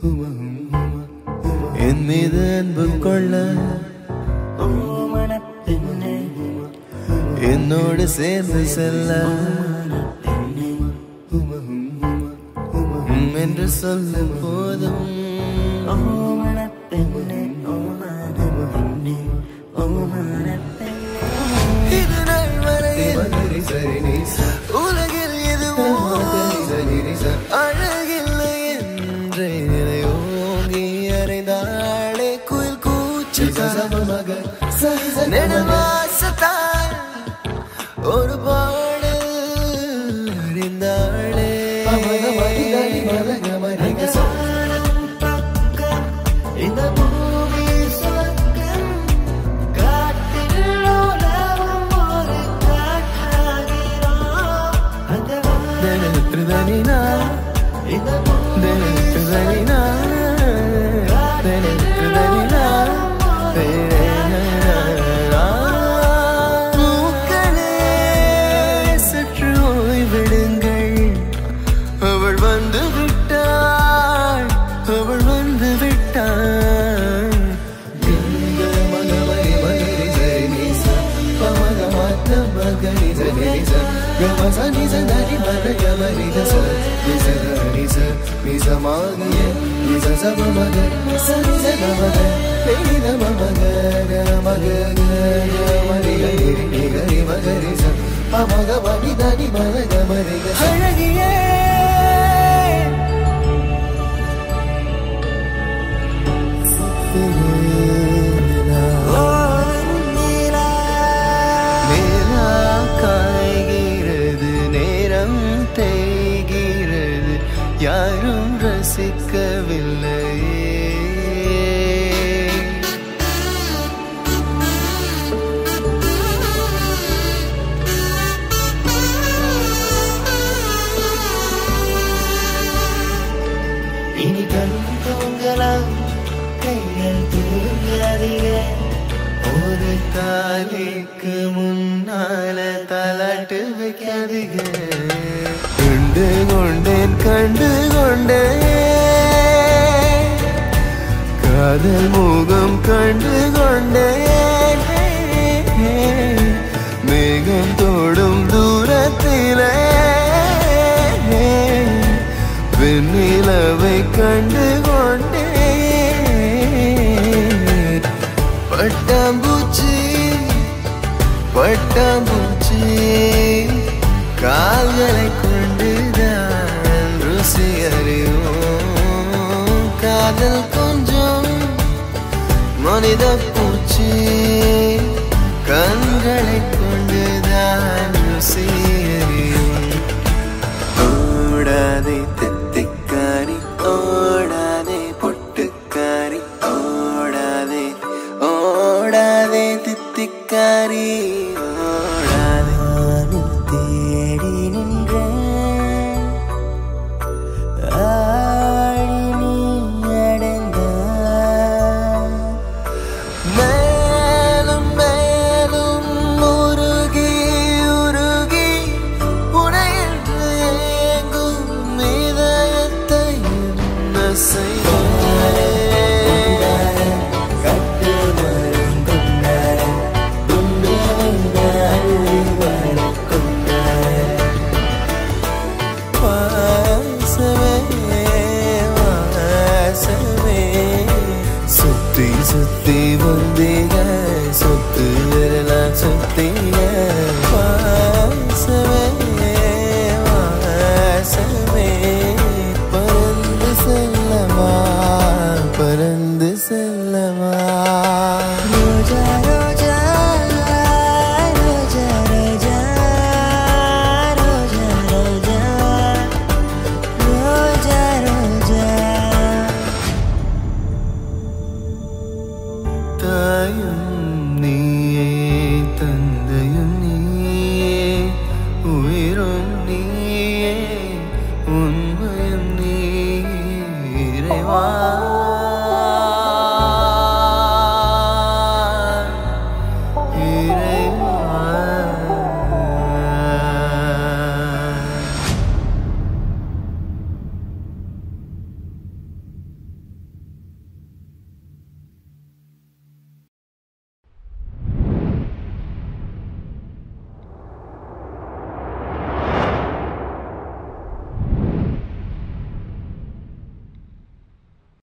என் மீது அன்பு கொள்ள என்னோடு சேர்ந்து செல்ல உம் என்று சொல்லும் போதும் இது நாள் வரையில் உலகில் எதுவும் அழகில்லை என்றே நிலை ஓங்கி அறைந்தாளே குயில் கூச்சு நெடுவாசத்தால் ஒரு பாடல் அறிந்தாளே இந்த பூமி சொர்க்கம் காட்டில் உலகம் ஒரு காற்றாகிறோம் அந்த தினத்திருதனினா இந்த பூமி தினத்திருதனினா தினத்திருதனினா பூக்களே சற்று ஓய்வெடுங்கள் அவள் வந்து விட்டாள் அவள் வந்து விட்டாள் அழகியே நிலா காய்கிறது நேரம் தேய்கிறது யாரும் ரசிக்கவில்லை இனி கண் தூங்கலாம் கைகள் தூங்காதீங்க ஒரு தாலிக்கு முன்னால தலாட்டு வைக்காதீங்க கண்டு கொண்டேன் கண்டு கொண்டேன் காதல் முகம் கண்டு கொண்டேன் மேகம் தோடும் தூரத்திலே வெண்ணிலவை கண்டு கொண்டேன் பட்டாம்பூச்சி பட்டாம்பூச்சி கால்களை கொண்டுதான் ருசி அறிவோம் காதல் கொஞ்சம் மனித பூச்சி கண்களை கொண்டுதான் ருசி அறியும் ஓடாத